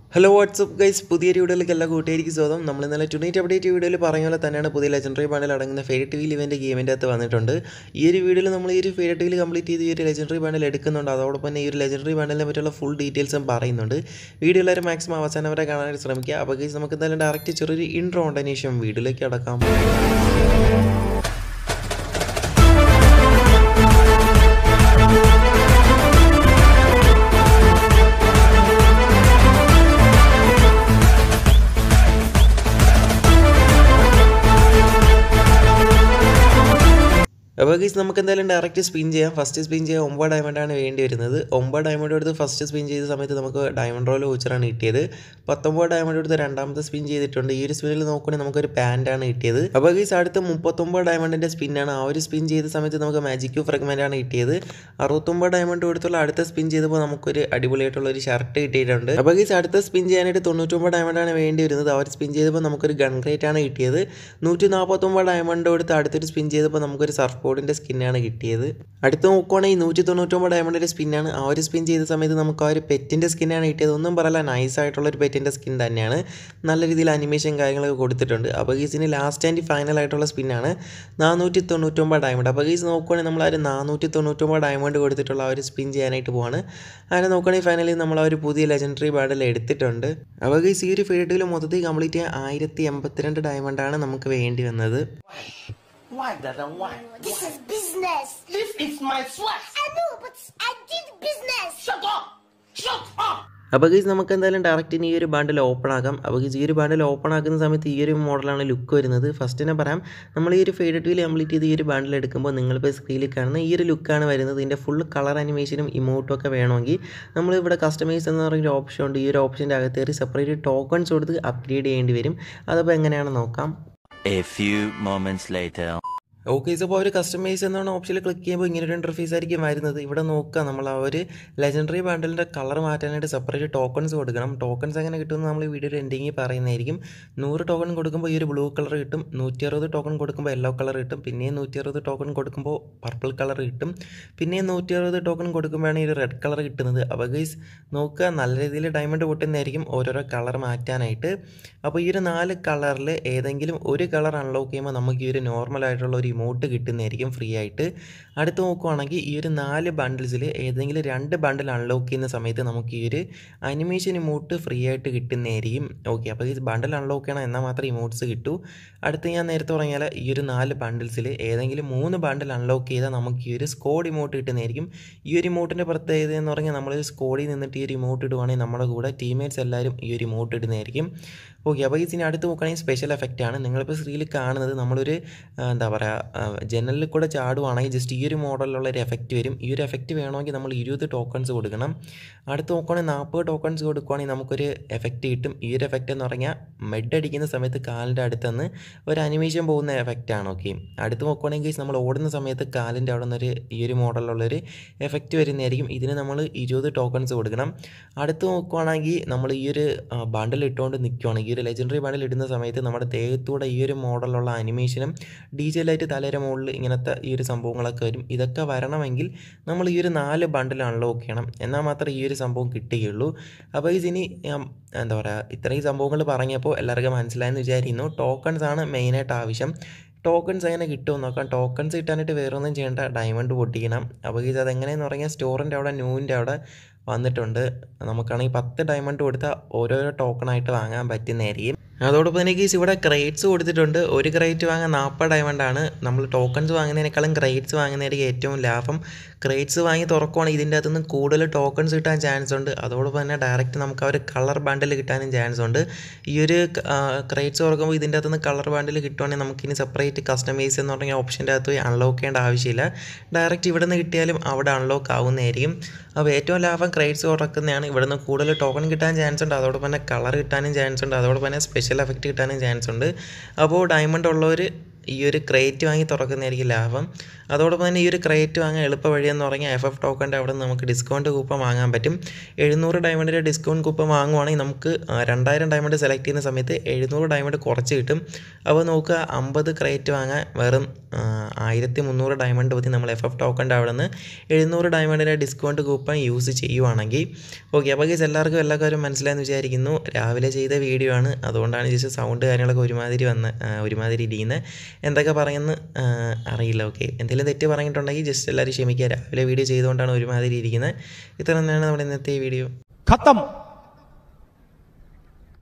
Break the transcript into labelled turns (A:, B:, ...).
A: Hello WhatsApp guys പുതിയൊരു വീഡിയോയിലേക്ക് എല്ലാ കൂട്ടുകാർക്ക് സ്വാഗതം നമ്മൾ ഇന്നലെ ടുണേറ്റ് അപ്ഡേറ്റ് വീഡിയോയിൽ പറഞ്ഞ പോലെ തന്നെയാണ് പുതിയ ലെജൻഡറി ബാണ്ടിൽ അടങ്ങുന്ന ഫേറ്റ് വീൽ ഇവൻ്റെ ഗെയിമിൻ്റെ അകത്ത് വന്നിട്ടുണ്ട് ഈ ഒരു വീഡിയോയിൽ നമ്മൾ ഈ ഒരു ഫേറ്റ് വീൽ കംപ്ലീറ്റ് ചെയ്ത് ഈ ഒരു ലെജൻഡറി ബാണ്ടിൽ എടുക്കുന്നുണ്ട് അതോടൊപ്പം തന്നെ ഈ ഒരു ലെജൻഡറി ബാണ്ടിനെ പറ്റിയുള്ള ഫുൾ ഡീറ്റെയിൽസും പറയുന്നുണ്ട് വീഡിയോ എല്ലാവരും മാക്സിമം അവസാനം വരെ കാണാനായിട്ട് ശ്രമിക്കുക അപ്പോൾ ഗൈസ് നമുക്ക് എന്തായാലും ഡയറക്റ്റ് ചെറിയൊരു ഇൻട്രോ ഉണ്ടതിന് ശേഷം വീഡിയോയിലേക്ക് അടക്കാം അപ്പോൾ ഗീസ് നമുക്ക് എന്തായാലും ഡയറക്റ്റ് സ്പിൻ ചെയ്യാം ഫസ്റ്റ് സ്പിൻ ചെയ്യാൻ ഒമ്പത് ഡയമണ്ടാണ് വേണ്ടി വരുന്നത് ഒമ്പത് ഡയമണ്ട് എടുത്ത് ഫസ്റ്റ് സ്പിൻ ചെയ്ത സമയത്ത് നമുക്ക് ഡയമണ്ട് റോൾ വോച്ചറാണ് കിട്ടിയത് പത്തൊമ്പത് ഡയമണ്ട് എടുത്ത് രണ്ടാമത്തെ സ്പിൻ ചെയ്തിട്ടുണ്ട് ഈ ഒരു സ്പിന്നിൽ നോക്കുകയാണെങ്കിൽ നമുക്കൊരു പാൻറ്റാണ് കിട്ടിയത് അപ്പോൾ ഗീസ് അടുത്ത മുപ്പത്തൊമ്പത് ഡയമണ്ടിൻ്റെ സ്പിന്നാണ് ആ ഒരു സ്പിൻ ചെയ്ത സമയത്ത് നമുക്ക് മാജിക്കോ ഫ്രഗ്മെൻ്റ് ആണ് കിട്ടിയത് അറുപത്തൊമ്പത് ഡയമണ്ട് കൊടുത്തുള്ള അടുത്ത സ്പിൻ ചെയ്തപ്പോൾ നമുക്കൊരു അടിപൊളിയായിട്ടുള്ള ഒരു ഷർട്ട് കിട്ടിയിട്ടുണ്ട് അപ്പോൾ ഗീസ് അടുത്ത സ്പിൻ ചെയ്യാനായിട്ട് തൊണ്ണൂറ്റൊമ്പത് ഡയമണ്ടാണ് വേണ്ടി വരുന്നത് അവർ സ്പിൻ ചെയ്തപ്പോൾ നമുക്കൊരു ഗൺ ഗ്രേറ്റ് ആണ് കിട്ടിയത് നൂറ്റി നാൽപ്പത്തൊമ്പത് ഡയമണ്ട് കൊടുത്ത് അടുത്തൊരു സ്പിൻ ചെയ്തപ്പോൾ നമുക്കൊരു സർഫ് ബോർഡിൻ്റെ സ്കിന്നാണ് കിട്ടിയത് അടുത്ത് നോക്കുവാണെങ്കിൽ നൂറ്റി തൊണ്ണൂറ്റൊമ്പത് ഡയമണ്ടിൻ്റെ സ്പിന്നാണ് ആ ഒരു സ്പിൻ ചെയ്ത സമയത്ത് നമുക്ക് ആ ഒരു പെറ്റിൻ്റെ സ്കിന്നാണ് കിട്ടിയത് ഒന്നും പറയല നൈസ് ആയിട്ടുള്ള ഒരു പെറ്റിൻ്റെ സ്കിൻ തന്നെയാണ് നല്ല രീതിയിൽ അനിമേഷൻ കാര്യങ്ങളൊക്കെ കൊടുത്തിട്ടുണ്ട് അപ്പോൾ ഗീസിന് ലാസ്റ്റ് ആൻഡ് ഫൈനൽ ആയിട്ടുള്ള സ്പിന്നാണ് നാനൂറ്റി തൊണ്ണൂറ്റൊമ്പത് ഡയമണ്ട് അപ്പോൾ ഗീസ് നോക്കുവാണെങ്കിൽ നമ്മൾ ആ ഒരു നാനൂറ്റി തൊണ്ണൂറ്റൊമ്പത് ഡയമണ്ട് കൊടുത്തിട്ടുള്ള ആ ഒരു സ്പിൻ ചെയ്യാനായിട്ട് പോവാണ് അങ്ങനെ നോക്കുകയാണെങ്കിൽ ഫൈനലി നമ്മൾ ആ ഒരു പുതിയ ലെജൻഡറി ബാഡിൽ എടുത്തിട്ടുണ്ട് അപ്പോൾ ഗീസ് ഈ ഒരു ഫീൽഡിൽ മൊത്തത്തിൽ കംപ്ലീറ്റ് ചെയ്യാൻ ആയിരത്തി എൺപത്തിരണ്ട് ഡയമണ്ടാണ് നമുക്ക് വേണ്ടി വന്നത്
B: Why, Dada? Why?
C: This is business.
B: This is my sweat.
C: I know, but I did business.
B: Shut up! Shut up!
A: അപ്പോൾ ഗീസ് നമുക്ക് എന്തായാലും ഡയറക്റ്റ് ഈ ഒരു ബാണ്ടിൽ ഓപ്പൺ ആക്കാം അപ്പോൾ ഗീസ് ഈ ഒരു ബാണ്ടിൽ ഓപ്പൺ ആക്കുന്ന സമയത്ത് ഈ ഒരു മോഡലാണ് ലുക്ക് വരുന്നത് ഫസ്റ്റ് തന്നെ പറയാം നമ്മൾ ഈ ഒരു ഫേഡ് വീൽ കംപ്ലീറ്റ് ചെയ്ത് ഈ ഒരു ബാണ്ടിൽ എടുക്കുമ്പോൾ നിങ്ങളിപ്പോൾ സ്ക്രീനിൽ കാണുന്ന ഈ ഒരു ലുക്കാണ് വരുന്നത് ഇതിൻ്റെ ഫുൾ കളർ അനിമേഷനും ഇമോട്ടും ഒക്കെ വേണമെങ്കിൽ നമ്മൾ ഇവിടെ കസ്റ്റമൈസ് എന്ന് പറയുന്ന ഓപ്ഷൻ ഉണ്ട് ഈ ഒരു ഓപ്ഷൻ്റെ അകത്ത് കയറി സെപ്പറേറ്റ് ടോക്കൺസ് കൊടുത്ത് അപ്ഗ്രേഡ് ചെയ്യേണ്ടി വരും അതപ്പോൾ എങ്ങനെയാണെന്ന് നോക്കാം
D: A few moments later.
A: Okay അപ്പോൾ ഒരു കസ്റ്റമൈസ് എന്നാണ് ഓപ്ഷനിൽ ക്ലിക്ക് ചെയ്യുമ്പോൾ ഇങ്ങനെ ഒരു ഇൻ്റർഫേസ് ആയിരിക്കും വരുന്നത് ഇവിടെ നോക്കുക നമ്മൾ ആ ഒരു ലെജൻഡറി ബാൻഡലിൻ്റെ കളർ മാറ്റാനായിട്ട് സെപ്പറേറ്റ് ടോക്കൺസ് കൊടുക്കണം ടോക്കൺസ് എങ്ങനെ കിട്ടുമെന്ന് നമ്മൾ വീഡിയോയുടെ എൻഡിങ്ങിൽ പറയുന്നതായിരിക്കും നൂറ് ടോക്കൺ കൊടുക്കുമ്പോൾ ഈ ഒരു ബ്ലൂ കളർ കിട്ടും നൂറ്റി അറുപത് ടോക്കൺ കൊടുക്കുമ്പോൾ യെല്ലോ കളർ കിട്ടും പിന്നെയും നൂറ്റി അറുപത് ടോക്കൺ കൊടുക്കുമ്പോൾ പർപ്പിൾ കളർ കിട്ടും പിന്നെയും നൂറ്റി അറുപത് ടോക്കൺ കൊടുക്കുമ്പോഴാണ് ഈ ഒരു റെഡ് കളർ കിട്ടുന്നത് അപ്പോൾ ഗൈസ് നോക്കുക നല്ല രീതിയിൽ ഡയമണ്ട് പൊട്ടുന്നതായിരിക്കും ഓരോരോ കളർ മാറ്റാനായിട്ട് അപ്പോൾ ഈ ഒരു നാല് കളറിൽ ഏതെങ്കിലും ഒരു കളർ അൺലോക്ക് ചെയ്യുമ്പോൾ നമുക്ക് ഈ ഒരു നോർമൽ ആയിട്ടുള്ള ഒരു ഇമോട്ട് കിട്ടുന്നതായിരിക്കും ഫ്രീ ആയിട്ട് അടുത്ത് നോക്കുവാണെങ്കിൽ ഈ ഒരു നാല് ബണ്ടിൽസിൽ ഏതെങ്കിലും രണ്ട് ബണ്ടിൽ അൺലോക്ക് ചെയ്യുന്ന സമയത്ത് നമുക്ക് ഈ ഒരു അനിമേഷൻ ഇമോട്ട് ഫ്രീ ആയിട്ട് കിട്ടുന്നതായിരിക്കും ഓക്കെ അപ്പോൾ ഈ ബണ്ടിൽ അൺലോക്ക് ചെയ്യണം എന്നാൽ മാത്രമേ ഇമോട്ട്സ് കിട്ടൂ അടുത്ത് ഞാൻ നേരത്തെ പറഞ്ഞാൽ ഈ ഒരു നാല് ബണ്ടിൽസിൽ ഏതെങ്കിലും മൂന്ന് ബണ്ടിൽ അൺലോക്ക് ചെയ്താൽ നമുക്ക് ഈ ഒരു സ്കോഡ് ഇമോട്ട് കിട്ടുന്നതായിരിക്കും ഈ ഒരു ഇമോട്ടിൻ്റെ പ്രത്യേകത എന്ന് പറഞ്ഞാൽ നമ്മൾ സ്കോഡിൽ നിന്നിട്ട് ഈ ഒരു ഇമോട്ട് ഇടുവാണെങ്കിൽ നമ്മുടെ കൂടെ ടീമേറ്റ്സ് എല്ലാവരും ഈ ഒരു ഇമോട്ട് ഇടുന്നതായിരിക്കും ഓക്കെ അപ്പോൾ ഇതിന് അടുത്ത് നോക്കുകയാണെങ്കിൽ സ്പെഷ്യൽ എഫക്റ്റ് ആണ് നിങ്ങളിപ്പോൾ സ്ക്രീനിൽ കാണുന്നത് നമ്മളൊരു ആ, എന്താ പറയുക ജനലിൽ കൂടെ ചാടുവാണെങ്കിൽ ജസ്റ്റ് ഈ ഒരു മോഡലിലുള്ള ഒരു എഫക്റ്റ് വരും ഈ ഒരു എഫക്റ്റ് വേണമെങ്കിൽ നമ്മൾ ഇരുപത് ടോക്കൺസ് കൊടുക്കണം അടുത്ത് നോക്കുകയാണെങ്കിൽ നാൽപ്പത് ടോക്കൺസ് കൊടുക്കുകയാണെങ്കിൽ നമുക്കൊരു എഫക്റ്റ് കിട്ടും ഈ ഒരു എഫക്റ്റ് എന്ന് പറഞ്ഞാൽ മെഡ് അടിക്കുന്ന സമയത്ത് കാലിൻ്റെ അടുത്തുനിന്ന് ഒരു അനിമേഷൻ പോകുന്ന എഫക്റ്റ് ആണ് ഓക്കെ അടുത്ത് നോക്കുകയാണെങ്കിൽ നമ്മൾ ഓടുന്ന സമയത്ത് കാലിൻ്റെ അവിടെ നിന്നൊരു ഈ ഒരു മോഡലുള്ളൊരു എഫക്റ്റ് വരുന്നതായിരിക്കും ഇതിന് നമ്മൾ ഇരുപത് ടോക്കൺസ് കൊടുക്കണം അടുത്ത് നോക്കുകയാണെങ്കിൽ നമ്മൾ ഈ ഒരു ബണ്ടിൽ ഇട്ടുകൊണ്ട് നിൽക്കുകയാണ് ഈ ഒരു ലെജൻഡറി ബണ്ടിൽ ഇടുന്ന സമയത്ത് നമ്മുടെ ദേഹത്തൂടെ ഈ ഒരു മോഡലുള്ള അനിമേഷനും ഡി ജെ ലൈറ്റ് തലയുടെ മുകളിൽ ഇങ്ങനത്തെ ഈ ഒരു സംഭവങ്ങളൊക്കെ വരും ഇതൊക്കെ വരണമെങ്കിൽ നമ്മൾ ഈ ഒരു നാല് ബണ്ടിൽ അൺലോക്ക് ചെയ്യണം എന്നാൽ മാത്രമേ ഈ ഒരു സംഭവം കിട്ടുകയുള്ളൂ അപ്പോൾ ഇതിനി ഞാൻ എന്താ പറയുക ഇത്രയും സംഭവങ്ങൾ പറഞ്ഞപ്പോൾ എല്ലാവർക്കും മനസ്സിലായെന്ന് വിചാരിക്കുന്നു ടോക്കൺസ് ആണ് മെയിനായിട്ട് ആവശ്യം ടോക്കൺസ് എങ്ങനെ കിട്ടുമെന്ന് നോക്കാം ടോക്കൺസ് കിട്ടാനായിട്ട് വേറെ ഒന്നും ചെയ്യേണ്ട ഡയമണ്ട് പൊട്ടിക്കണം അപ്പോൾ ഇത് അതെങ്ങനെയെന്ന് പറഞ്ഞാൽ സ്റ്റോറിൻ്റെ അവിടെ ന്യൂവിൻ്റെ അവിടെ വന്നിട്ടുണ്ട് നമുക്കാണെങ്കിൽ പത്ത് ഡയമണ്ട് കൊടുത്താൽ ഓരോരോ ടോക്കണായിട്ട് വാങ്ങാൻ പറ്റുന്നതായിരിക്കും അതോടൊപ്പം തന്നെ ഗീസ് ഇവിടെ ക്രേറ്റ്സ് കൊടുത്തിട്ടുണ്ട് ഒരു ക്രേറ്റ് വാങ്ങാൻ നാൽപ്പത് ഡയമണ്ടാണ് നമ്മൾ ടോക്കൺസ് വാങ്ങുന്നതിനേക്കാളും ക്രേറ്റ്സ് വാങ്ങുന്നതായിരിക്കും ഏറ്റവും ലാഭം ക്രേറ്റ്സ് വാങ്ങി തുറക്കുവാണെങ്കിൽ ഇതിൻ്റെ അകത്തുനിന്ന് കൂടുതൽ ടോക്കൺസ് കിട്ടാൻ ചാൻസ് ഉണ്ട് അതോടൊപ്പം തന്നെ ഡയറക്റ്റ് നമുക്ക് ആ ഒരു കളർ ബണ്ടിൽ കിട്ടാനും ചാൻസ് ഉണ്ട് ഈ ഒരു ക്രേറ്റ്സ് തുറക്കുമ്പോൾ ഇതിൻ്റെ അകത്തുനിന്ന് കളർ ബണ്ടിൽ കിട്ടുവാണെങ്കിൽ നമുക്കിനി സെപ്പറേറ്റ് കസ്റ്റമൈസ് എന്ന് പറഞ്ഞ ഓപ്ഷൻ്റെ അകത്ത് പോയി അൺലോക്ക് ചെയ്യേണ്ട ആവശ്യമില്ല ഡയറക്റ്റ് ഇവിടെ നിന്ന് കിട്ടിയാലും അവിടെ അൺലോക്ക് ആവുന്നതായിരിക്കും അപ്പോൾ ഏറ്റവും ലാഭം ക്രേറ്റ്സ് തുറക്കുന്നതാണ് ഇവിടെ നിന്ന് കൂടുതൽ ടോക്കൺ കിട്ടാൻ ചാൻസ് ഉണ്ട് അതോടൊപ്പം തന്നെ കളർ കിട്ടാനും ചാൻസ് ഉണ്ട് അതോടൊപ്പം തന്നെ സ്പെഷ്യൽ എഫക്റ്റ് കിട്ടാനും ചാൻസ് ഉണ്ട് അപ്പോൾ ഡയമണ്ട് ഉള്ളവർ ഈ ഒരു ക്രേറ്റ് വാങ്ങി തുറക്കുന്നതായിരിക്കും ലാഭം അതോടൊപ്പം തന്നെ ഈ ഒരു ക്രേറ്റ് വാങ്ങാൻ എളുപ്പ വഴിയെന്ന് പറഞ്ഞാൽ എഫ് എഫ് ടോക്കൻ്റെ അവിടെ നിന്ന് നമുക്ക് ഡിസ്കൗണ്ട് കൂപ്പൺ വാങ്ങാൻ പറ്റും എഴുന്നൂറ് ഡയമണ്ടിൻ്റെ ഡിസ്കൗണ്ട് കൂപ്പൺ വാങ്ങുവാണെങ്കിൽ നമുക്ക് ആ, രണ്ടായിരം ഡയമണ്ട് സെലക്ട് ചെയ്യുന്ന സമയത്ത് എഴുന്നൂറ് ഡയമണ്ട് കുറച്ച് കിട്ടും അപ്പോൾ നോക്കുക അമ്പത് ക്രേറ്റ് വാങ്ങാൻ വെറും ആ, ആയിരത്തി മുന്നൂറ് ഡയമണ്ട് മതി നമ്മൾ എഫ് എഫ് ടോക്കൻ്റെ അവിടെ നിന്ന് എഴുന്നൂറ് ഡയമണ്ടിൻ്റെ ഡിസ്കൗണ്ട് കൂപ്പൺ യൂസ് ചെയ്യുവാണെങ്കിൽ ഓക്കെ അപ്പോൾ ഗൈസ് എല്ലാവർക്കും എല്ലാ കാര്യം മനസ്സിലായെന്ന് വിചാരിക്കുന്നു രാവിലെ ചെയ്ത വീഡിയോ ആണ് അതുകൊണ്ടാണ് ജസ്റ്റ് സൗണ്ട് കാര്യങ്ങളൊക്കെ ഒരുമാതിരി വന്ന് ആ, ഒരുമാതിരി ഇരിക്കുന്നത് എന്തൊക്കെ പറയുമെന്ന് ആ, അറിയില്ല ഓക്കെ എന്തെങ്കിലും തെറ്റ് പറഞ്ഞിട്ടുണ്ടെങ്കിൽ ജസ്റ്റ് എല്ലാവരും ക്ഷമിക്കുക രാവിലെ വീഡിയോ ചെയ്തുകൊണ്ടാണ് ഒരുമാതിരി ഇരിക്കുന്നത് ഇത്ര തന്നെയാണ് നമ്മുടെ ഇന്നത്തെ ഈ വീഡിയോ
E: खत्म